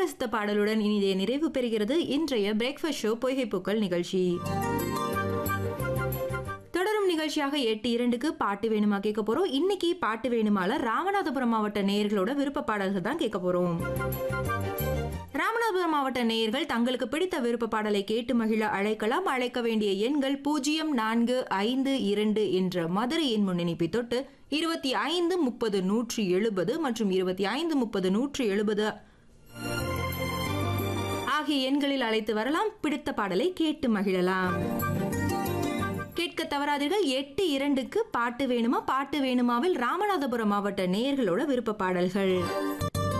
ரசித்த பாடலுடன் இனிதே நிறைவு பெறுகிறது இன்றைய பிரேக்ஃபாஸ்ட் ஷோ பொய்கைப்பூக்கள் நிகழ்ச்சி தொடரும் நிகழ்ச்சியாக எட்டு இரண்டுக்கு பாட்டு வேணுமா கேட்க போறோம் இன்னைக்கு பாட்டு வேணுமால ராமநாதபுரம் மாவட்ட நேயர்களோட விருப்ப பாடல்கள் தான் கேட்க போறோம் ராமநாதபுரம் மாவட்ட நேயர்கள் தங்களுக்கு பிடித்த விருப்ப பாடலை கேட்டு மகிழ அழைக்கலாம் அழைக்க வேண்டிய எண்கள் பூஜ்ஜியம் நான்கு ஐந்து இரண்டு என்ற மதுரை எண் முன்னணிப்பை தொட்டு இருபத்தி ஐந்து முப்பது நூற்றி எழுபது மற்றும் இருபத்தி ஐந்து முப்பது நூற்றி எழுபது ஆகிய எண்களில் அழைத்து வரலாம் பிடித்த பாடலை கேட்டு மகிழலாம் கேட்க தவறாதீர்கள் எட்டு இரண்டுக்கு பாட்டு வேணுமா பாட்டு வேணுமாவில் ராமநாதபுரம் மாவட்ட நேயர்களோட விருப்ப பாடல்கள்